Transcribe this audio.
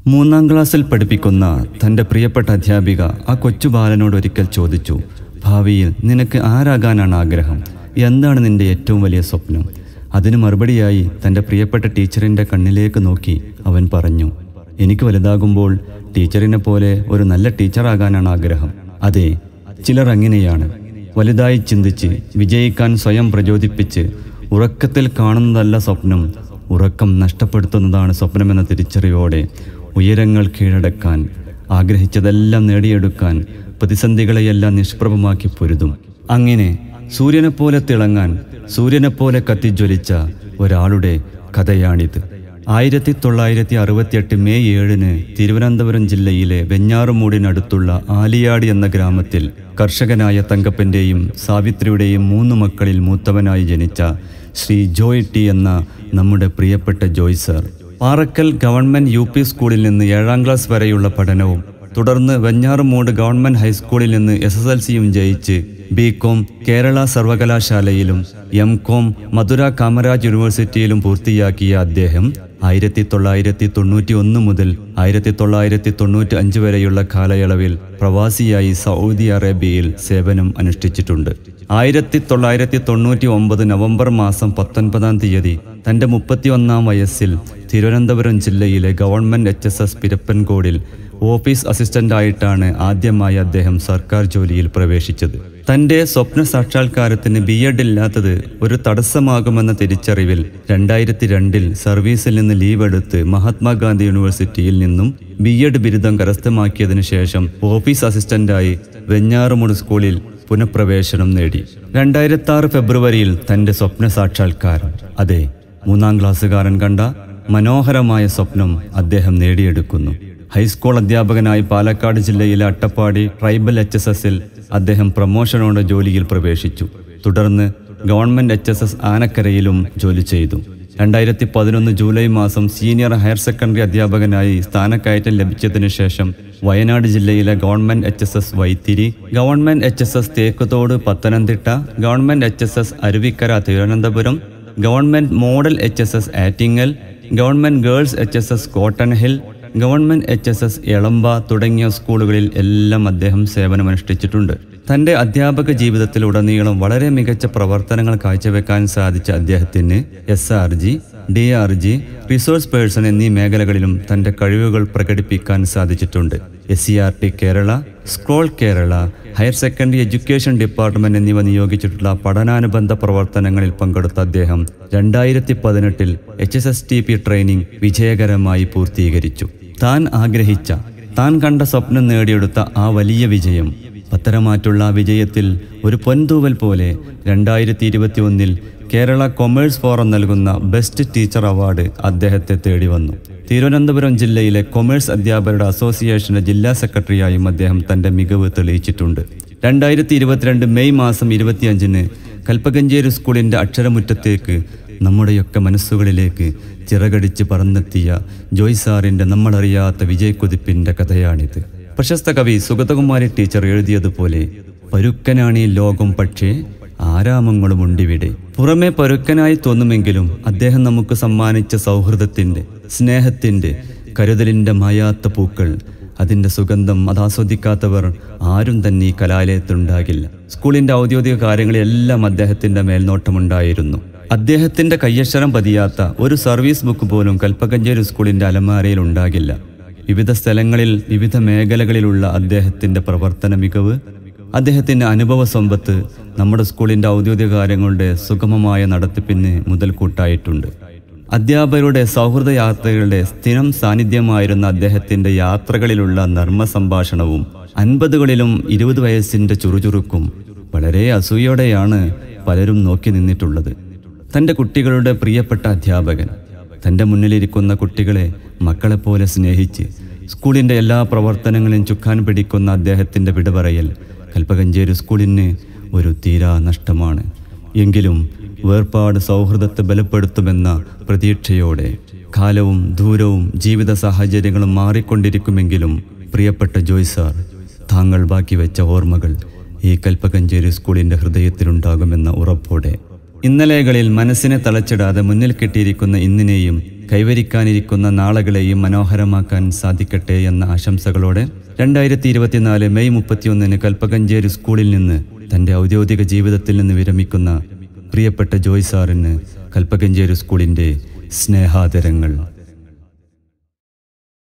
മൂന്നാം ക്ലാസ്സിൽ പഠിപ്പിക്കുന്ന തൻ്റെ പ്രിയപ്പെട്ട അധ്യാപിക ആ കൊച്ചു ബാലനോട് ഒരിക്കൽ ചോദിച്ചു ഭാവിയിൽ നിനക്ക് ആരാകാനാണ് ആഗ്രഹം എന്താണ് നിന്റെ ഏറ്റവും വലിയ സ്വപ്നം അതിന് മറുപടിയായി തൻ്റെ പ്രിയപ്പെട്ട ടീച്ചറിൻ്റെ കണ്ണിലേക്ക് നോക്കി അവൻ പറഞ്ഞു എനിക്ക് വലുതാകുമ്പോൾ ടീച്ചറിനെ പോലെ ഒരു നല്ല ടീച്ചറാകാനാണ് ആഗ്രഹം അതെ ചിലർ അങ്ങനെയാണ് വലുതായി ചിന്തിച്ച് വിജയിക്കാൻ സ്വയം പ്രചോദിപ്പിച്ച് ഉറക്കത്തിൽ കാണുന്നതല്ല സ്വപ്നം ഉറക്കം നഷ്ടപ്പെടുത്തുന്നതാണ് സ്വപ്നമെന്ന തിരിച്ചറിവോടെ ഉയരങ്ങൾ കീഴടക്കാൻ ആഗ്രഹിച്ചതെല്ലാം നേടിയെടുക്കാൻ പ്രതിസന്ധികളെയെല്ലാം നിഷ്പ്രഭമാക്കി പൊരുതും അങ്ങനെ സൂര്യനെപ്പോലെ തിളങ്ങാൻ സൂര്യനെപ്പോലെ കത്തിജ്വലിച്ച ഒരാളുടെ കഥയാണിത് ആയിരത്തി തൊള്ളായിരത്തി അറുപത്തിയെട്ട് മെയ് ഏഴിന് തിരുവനന്തപുരം ജില്ലയിലെ വെഞ്ഞാറുമൂടിനടുത്തുള്ള ആലിയാടി എന്ന ഗ്രാമത്തിൽ കർഷകനായ തങ്കപ്പൻ്റെയും സാവിത്രിയുടെയും മൂന്ന് മക്കളിൽ മൂത്തവനായി ജനിച്ച ശ്രീ ജോയ് ടി എന്ന നമ്മുടെ പ്രിയപ്പെട്ട Joy sir Parakkal government U P സ്കൂളിൽ നിന്ന് ഏഴാം ക്ലാസ് വരെയുള്ള പഠനവും തുടർന്ന് വെഞ്ഞാറുമൂട് ഗവൺമെന്റ് ഹൈസ്കൂളിൽ നിന്ന് എസ് എസ് എൽ സിയും ജയിച്ച് ബി കോം കേരള സർവകലാശാലയിലും എം കോം മധുര കാമരാജ് യൂണിവേഴ്സിറ്റിയിലും പൂർത്തിയാക്കിയ അദ്ദേഹം ആയിരത്തി തൊള്ളായിരത്തി തൊണ്ണൂറ്റി ഒന്ന് മുതൽ ആയിരത്തി തൊള്ളായിരത്തി തൊണ്ണൂറ്റി അഞ്ച് വരെയുള്ള കാലയളവിൽ പ്രവാസിയായി സൗദി അറേബ്യയിൽ സേവനം അനുഷ്ഠിച്ചിട്ടുണ്ട് ആയിരത്തി തൊള്ളായിരത്തി തൊണ്ണൂറ്റി ഒമ്പത് നവംബർ മാസം പത്തൊൻപതാം തീയതി തൻ്റെ മുപ്പത്തിയൊന്നാം വയസ്സിൽ തിരുവനന്തപുരം ജില്ലയിലെ ഗവൺമെൻറ് എച്ച് എസ് എസ് പിരപ്പൻകോടിൽ ഓഫീസ് അസിസ്റ്റന്റായിട്ടാണ് ആദ്യമായി അദ്ദേഹം സർക്കാർ ജോലിയിൽ പ്രവേശിച്ചത് തൻ്റെ സ്വപ്ന സാക്ഷാത്കാരത്തിന് ബി എഡ് ഇല്ലാത്തത് ഒരു തടസ്സമാകുമെന്ന തിരിച്ചറിവിൽ രണ്ടായിരത്തി രണ്ടിൽ സർവീസിൽ നിന്ന് ലീവ് എടുത്ത് മഹാത്മാഗാന്ധി യൂണിവേഴ്സിറ്റിയിൽ നിന്നും ബി എഡ് ബിരുദം കരസ്ഥമാക്കിയതിനു ശേഷം ഓഫീസ് അസിസ്റ്റന്റായി വെഞ്ഞാറുമുട് സ്കൂളിൽ പുനഃപ്രവേശനം നേടി രണ്ടായിരത്തി ആറ് ഫെബ്രുവരിയിൽ തൻ്റെ സ്വപ്ന സാക്ഷാത്കാരം അതെ മൂന്നാം ക്ലാസ്സുകാരൻ കണ്ട മനോഹരമായ സ്വപ്നം അദ്ദേഹം നേടിയെടുക്കുന്നു ഹൈസ്കൂൾ അധ്യാപകനായി പാലക്കാട് ജില്ലയിലെ അട്ടപ്പാടി ട്രൈബൽ എച്ച് എസ് എസിൽ അദ്ദേഹം പ്രമോഷനോടെ ജോലിയിൽ പ്രവേശിച്ചു തുടർന്ന് ഗവൺമെന്റ് എച്ച് എസ് എസ് ആനക്കരയിലും ജോലി ചെയ്തു രണ്ടായിരത്തി പതിനൊന്ന് ജൂലൈ മാസം സീനിയർ ഹയർ സെക്കൻഡറി അധ്യാപകനായി സ്ഥാനക്കയറ്റം ലഭിച്ചതിനു ശേഷം വയനാട് ജില്ലയിലെ government H S S Vythiri government H S S Thekkuthode Pathanamthitta government H S S Aruvikkara Thiruvananthapuram government model H S S Attingal government girls H S S Cotton Hill government H S S Elampa തുടങ്ങിയ സ്കൂളുകളിൽ എല്ലാം അദ്ദേഹം സേവനമനുഷ്ഠിച്ചിട്ടുണ്ട് തന്റെ അധ്യാപക ജീവിതത്തിലുടനീളം വളരെ മികച്ച പ്രവർത്തനങ്ങൾ കാഴ്ചവെക്കാൻ സാധിച്ച അദ്ദേഹത്തിന് S R G D R G resource person എന്നീ മേഖലകളിലും തന്റെ കഴിവുകൾ പ്രകടിപ്പിക്കാൻ സാധിച്ചിട്ടുണ്ട് S C R T Kerala സ്ക്രോൾ Kerala higher secondary education department എന്നിവ നിയോഗിച്ചിട്ടുള്ള പഠനാനുബന്ധ പ്രവർത്തനങ്ങളിൽ പങ്കെടുത്ത അദ്ദേഹം രണ്ടായിരത്തി പതിനെട്ടിൽ H S S T P training വിജയകരമായി പൂർത്തീകരിച്ചു താൻ ആഗ്രഹിച്ച താൻ കണ്ട സ്വപ്നം നേടിയെടുത്ത ആ വലിയ വിജയം പത്തരമാറ്റുള്ള ആ വിജയത്തിൽ ഒരു പൊൻതൂവൽ പോലെ രണ്ടായിരത്തി ഇരുപത്തി ഒന്നിൽ കേരള കൊമേഴ്സ് ഫോറം നൽകുന്ന ബെസ്റ്റ് ടീച്ചർ അവാർഡ് അദ്ദേഹത്തെ തേടി വന്നു തിരുവനന്തപുരം ജില്ലയിലെ കൊമേഴ്സ് അധ്യാപകരുടെ അസോസിയേഷന്റെ ജില്ലാ സെക്രട്ടറിയായും അദ്ദേഹം തന്റെ മികവ് തെളിയിച്ചിട്ടുണ്ട് രണ്ടായിരത്തി ഇരുപത്തിരണ്ട് മെയ് മാസം ഇരുപത്തിയഞ്ചിന് കൽപ്പകഞ്ചേരി സ്കൂളിന്റെ അക്ഷരമുറ്റത്തേക്ക് നമ്മുടെയൊക്കെ മനസ്സുകളിലേക്ക് ചിറകടിച്ച് പറന്നെത്തിയ ജോയ് സാറിന്റെ നമ്മളറിയാത്ത വിജയക്കുതിപ്പിന്റെ കഥയാണിത് പ്രശസ്ത കവി സുഗതകുമാരി ടീച്ചർ എഴുതിയതുപോലെ പരുക്കനാണീ ലോകം പക്ഷേ ആരാമങ്ങളുമുണ്ടിവിടെ പുറമെ പരുക്കനായി തോന്നുമെങ്കിലും അദ്ദേഹം നമുക്ക് സമ്മാനിച്ച സൗഹൃദത്തിന്റെ സ്നേഹത്തിന്റെ കരുതലിന്റെ മായാത്ത പൂക്കൾ അതിന്റെ സുഗന്ധം അതാസ്വദിക്കാത്തവർ ആരും തന്നെ ഈ കലാലയത്തിലുണ്ടാകില്ല സ്കൂളിന്റെ ഔദ്യോഗിക കാര്യങ്ങളിലെല്ലാം അദ്ദേഹത്തിന്റെ മേൽനോട്ടമുണ്ടായിരുന്നു അദ്ദേഹത്തിന്റെ കയ്യക്ഷരം പതിയാത്ത ഒരു സർവീസ് ബുക്ക് പോലും കൽപ്പകഞ്ചേരി സ്കൂളിന്റെ അലമാരയിൽ ഉണ്ടാകില്ല വിവിധ സ്ഥലങ്ങളിൽ വിവിധ മേഖലകളിലുള്ള അദ്ദേഹത്തിന്റെ പ്രവർത്തന മികവ് അദ്ദേഹത്തിന്റെ അനുഭവ സമ്പത്ത് നമ്മുടെ സ്കൂളിന്റെ ഔദ്യോഗിക കാര്യങ്ങളുടെ സുഗമമായ നടത്തിപ്പിന് മുതൽക്കൂട്ടായിട്ടുണ്ട് അധ്യാപകരുടെ സൗഹൃദ യാത്രകളുടെ സ്ഥിരം സാന്നിധ്യമായിരുന്ന അദ്ദേഹത്തിന്റെ യാത്രകളിലുള്ള നർമ്മ സംഭാഷണവും അൻപതുകളിലും ഇരുപത് വയസ്സിന്റെ ചുറുചുറുക്കും വളരെ അസൂയോടെയാണ് പലരും നോക്കി നിന്നിട്ടുള്ളത് തൻ്റെ കുട്ടികളുടെ പ്രിയപ്പെട്ട അധ്യാപകൻ തൻ്റെ മുന്നിലിരിക്കുന്ന കുട്ടികളെ മക്കളെപ്പോലെ സ്നേഹിച്ച് സ്കൂളിൻ്റെ എല്ലാ പ്രവർത്തനങ്ങളും ചുക്കാൻ പിടിക്കുന്ന അദ്ദേഹത്തിൻ്റെ വിടപറയൽ കൽപ്പകഞ്ചേരി സ്കൂളിന് ഒരു തീരാ നഷ്ടമാണ് എങ്കിലും വേർപാട് സൗഹൃദത്തെ ബലപ്പെടുത്തുമെന്ന പ്രതീക്ഷയോടെ കാലവും ദൂരവും ജീവിത സാഹചര്യങ്ങളും മാറിക്കൊണ്ടിരിക്കുമെങ്കിലും പ്രിയപ്പെട്ട ജോയ് സാർ താങ്കൾ ബാക്കി വെച്ച ഓർമ്മകൾ ഈ കൽപ്പകഞ്ചേരി സ്കൂളിൻ്റെ ഹൃദയത്തിലുണ്ടാകുമെന്ന ഉറപ്പോടെ ഇന്നലെകളിൽ മനസ്സിനെ തളച്ചിടാതെ മുന്നിൽ കെട്ടിയിരിക്കുന്ന ഇന്നിനെയും കൈവരിക്കാനിരിക്കുന്ന നാളുകളെയും മനോഹരമാക്കാൻ സാധിക്കട്ടെ എന്ന ആശംസകളോടെ രണ്ടായിരത്തി ഇരുപത്തിനാല് മെയ് മുപ്പത്തിയൊന്നിന് കൽപ്പകഞ്ചേരി സ്കൂളിൽ നിന്ന് തൻ്റെ ഔദ്യോഗിക ജീവിതത്തിൽ നിന്ന് വിരമിക്കുന്ന പ്രിയപ്പെട്ട ജോയ് സാറിന് കൽപ്പകഞ്ചേരി സ്കൂളിൻ്റെ സ്നേഹാദരങ്ങൾ